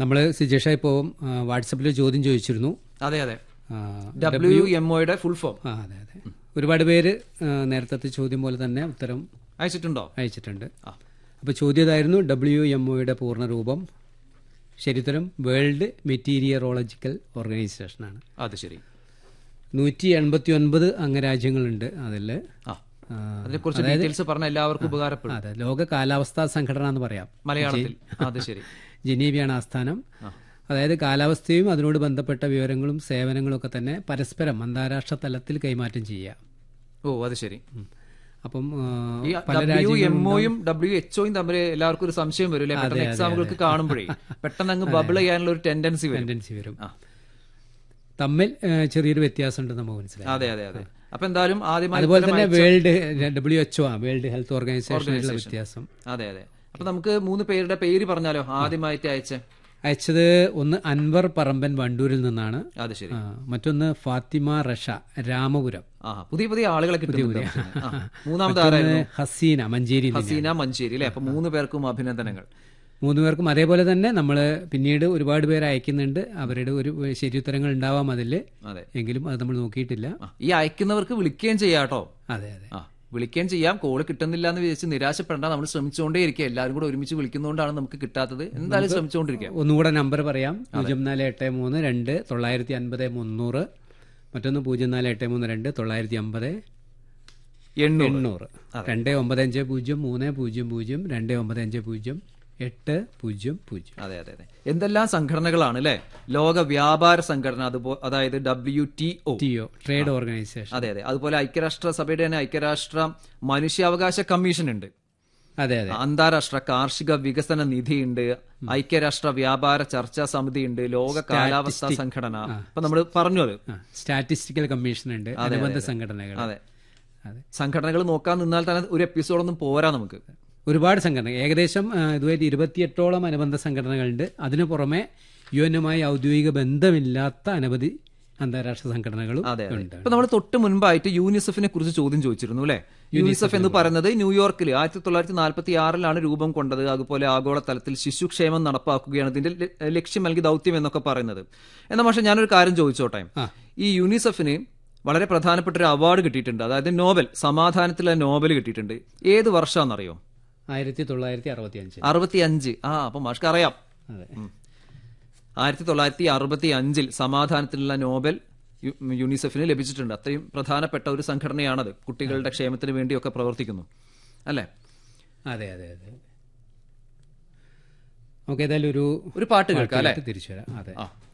നമ്മൾ സിജേഷ ഇപ്പോൾ വാട്സപ്പിൽ ചോദ്യം ചോദിച്ചിരുന്നു അതെ അതെ ആ, ഡബ്ല്യു എം ഒയുടെ ഫുൾ ഫോം ആ അതെ അതെ ഒരുപാട് പേര് ആ, നേരത്തെ ചോദ്യം പോലെ തന്നെ ഉത്തരം അയച്ചിട്ടുണ്ടോ അയച്ചിട്ടുണ്ട് ആ. അപ്പോൾ ചോദ്യം ഇതായിരുന്നു ഡബ്ല്യു എം ഒയുടെ പൂർണ്ണരൂപം ശരിത്തരം വേൾഡ് മെറ്റീരിയറോളജിക്കൽ ഓർഗനൈസേഷനാണ് അത് ശരി നൂറ്റി എൺപത്തി ഒൻപത് അംഗരാജ്യങ്ങളുണ്ട് അതിൽ ആ അതിനെക്കുറിച്ച് ഡീറ്റെയിൽസ് പറഞ്ഞ എല്ലാവർക്കും ഉപകാരപ്പെടും അതെ ലോക കാലാവസ്ഥാ സംഘടന എന്ന് പറയാം മലയാളത്തിൽ അത് ശരി ജനീവയാണ് ആസ്ഥാനം അതായത് കാലാവസ്ഥയും അതിനോട് ബന്ധപ്പെട്ട വിവരങ്ങളും സേവനങ്ങളും ഒക്കെ തന്നെ പരസ്പരം അന്താരാഷ്ട്ര തലത്തിൽ കൈമാറ്റം ചെയ്യുക ഓ അത് ശരി അപ്പം ആ, ഈ പല ഡബ്ല്യു രാജ്യങ്ങളും എംഒയും ഡബ്ല്യു എച്ച്ഒയും തമ്മിൽ എല്ലാവർക്കും ഒരു സംശയം വരും അല്ലെ പെട്ടെന്ന് എക്സാമുകൾക്ക് കാണുമ്പോഴേ പെട്ടെന്ന് അങ്ങ് ബബിൾ ചെയ്യാനുള്ള ഒരു ടെൻഡൻസി വരും ടെൻഡൻസി വരും ആ. തമ്മിൽ ആ, ചെറിയൊരു വ്യത്യാസമുണ്ട് നമുക്ക് മനസ്സിലായി അതെ അതെ അതെ അപ്പൊ എന്തായാലും ആദ്യമായി അതുപോലെ തന്നെ വേൾഡ് ഡബ്ല്യു എച്ച് ആ വേൾഡ് ഹെൽത്ത് ഓർഗനൈസേഷനിലുള്ള വ്യത്യാസം അതെ അതെ അപ്പൊ നമുക്ക് മൂന്ന് പേരുടെ പേര് പറഞ്ഞാലോ ആദ്യമായിട്ട് അയച്ച അയച്ചത് ഒന്ന് അൻവർ പറമ്പൻ വണ്ടൂരിൽ നിന്നാണ് അത് ശരി ആ, മറ്റൊന്ന് ഫാത്തിമ റഷ രാമപുരം ആ പുതിയ പുതിയ ആളുകളെ കിട്ടുന്നുണ്ട് ആ. മൂന്നാമത് മറ്റൊന്ന് ആരായിരുന്നു ഹസീന മഞ്ചേരി ഹസീന മഞ്ചേരി അല്ലെ അപ്പൊ മൂന്ന് പേർക്കും അഭിനന്ദനങ്ങൾ മൂന്ന് പേർക്കും അതേപോലെ തന്നെ നമ്മൾ പിന്നീട് ഒരുപാട് പേര് അയക്കുന്നുണ്ട് അവരുടെ ഒരു ശരിയുത്തരങ്ങൾ ഉണ്ടാവാം അതിൽ അതെ എങ്കിലും അത് നമ്മൾ നോക്കിയിട്ടില്ല ആ, ഈ അയക്കുന്നവർക്ക് വിളിക്കുകയും ചെയ്യാട്ടോ അതെ അതെ ആ വിളിക്കുകയും ചെയ്യാം കോള് കിട്ടുന്നില്ല എന്ന് വിചാരിച്ച് നിരാശപ്പെടേണ്ട നമ്മൾ ശ്രമിച്ചുകൊണ്ടേ ഇരിക്കുക എല്ലാവരും കൂടെ ഒരുമിച്ച് വിളിക്കുന്നതുകൊണ്ടാണ് നമുക്ക് കിട്ടാത്തത് എന്തായാലും ശ്രമിച്ചുകൊണ്ടിരിക്കുക ഒന്നുകൂടെ നമ്പർ പറയാം പൂജ്യം നാല് എട്ട് മൂന്ന് രണ്ട് തൊള്ളായിരത്തി അൻപത് മുന്നൂറ് മറ്റൊന്ന് പൂജ്യം നാല് എട്ട് മൂന്ന് രണ്ട് തൊള്ളായിരത്തി അമ്പത് എണ്ണൂറ് എണ്ണൂറ് രണ്ട് ഒമ്പത് അഞ്ച് പൂജ്യം മൂന്ന് പൂജ്യം പൂജ്യം രണ്ട് ഒമ്പത് അഞ്ച് പൂജ്യം എട്ട് പൂജ്യം പൂജ്യം അതെ അതെ അതെ എന്തെല്ലാം സംഘടനകളാണ് അല്ലെ ലോക വ്യാപാര സംഘടന അതുപോലെ അതായത് W T O T O trade organization അതെ അതെ അതുപോലെ ഐക്യരാഷ്ട്ര സഭയുടെ തന്നെ ഐക്യരാഷ്ട്ര മനുഷ്യാവകാശ കമ്മീഷൻ ഉണ്ട് അതെ അതെ അന്താരാഷ്ട്ര കാർഷിക വികസന നിധിയുണ്ട് ഐക്യരാഷ്ട്ര വ്യാപാര ചർച്ചാ സമിതി ഉണ്ട് ലോക കാലാവസ്ഥാ സംഘടന അപ്പൊ നമ്മൾ പറഞ്ഞു അത് സ്റ്റാറ്റിസ്റ്റിക്കൽ കമ്മീഷൻ ഉണ്ട് അനുബന്ധ സംഘടനകൾ അതെ അതെ സംഘടനകൾ നോക്കാൻ നിന്നാൽ തന്നെ ഒരു എപ്പിസോഡൊന്നും പോരാ നമുക്ക് ഒരുപാട് സംഘടനകൾ ഏകദേശം ആ, ഇതുമായിട്ട് ഇരുപത്തിയെട്ടോളം അനുബന്ധ സംഘടനകളുണ്ട് അതിനു പുറമെ യു എന്നുമായി ഔദ്യോഗിക ബന്ധമില്ലാത്ത അനവധി അന്താരാഷ്ട്ര സംഘടനകളും അതെ അതെ ഉണ്ട് ഇപ്പൊ നമ്മൾ തൊട്ട് മുൻപായിട്ട് യൂനിസെഫിനെ കുറിച്ച് ചോദ്യം ചോദിച്ചിരുന്നു അല്ലെ യൂനിസെഫ് എന്ന് പറയുന്നത് ന്യൂയോർക്കിൽ ആയിരത്തി തൊള്ളായിരത്തി നാൽപ്പത്തി ആറിലാണ് രൂപം കൊണ്ടത് അതുപോലെ ആഗോളതലത്തിൽ ശിശുക്ഷേമം നടപ്പാക്കുകയാണ് ഇതിന്റെ ല- ലക്ഷ്യം നൽകി ദൗത്യം എന്നൊക്കെ പറയുന്നത് എന്നാൽ പക്ഷെ ഞാനൊരു കാര്യം ചോദിച്ചോട്ടെ ആ. ഈ യൂനിസെഫിന് വളരെ പ്രധാനപ്പെട്ട ഒരു അവാർഡ് കിട്ടിയിട്ടുണ്ട് അതായത് നോബൽ സമാധാനത്തിലെ നോബൽ കിട്ടിയിട്ടുണ്ട് ഏത് വർഷമാണെന്നറിയോ ആയിരത്തി തൊള്ളായിരത്തി അറുപത്തി അഞ്ച് അറുപത്തി അഞ്ച് ആ അപ്പൊ മാഷ്ക്ക് അറിയാം അതെ ആയിരത്തി തൊള്ളായിരത്തി അറുപത്തി അഞ്ചിൽ സമാധാനത്തിനുള്ള നോബൽ യു- യൂണിസെഫിന് ലഭിച്ചിട്ടുണ്ട് അത്രയും പ്രധാനപ്പെട്ട ഒരു സംഘടനയാണത് കുട്ടികളുടെ ക്ഷേമത്തിന് വേണ്ടിയൊക്കെ പ്രവർത്തിക്കുന്നു അല്ലേ അതെ അതെ അതെ നമുക്ക് ഏതായാലും ഒരു ഒരു പാട്ട് കേൾക്കാം അല്ലേ പാട്ട് തിരിച്ചു വരാം അതെ ആ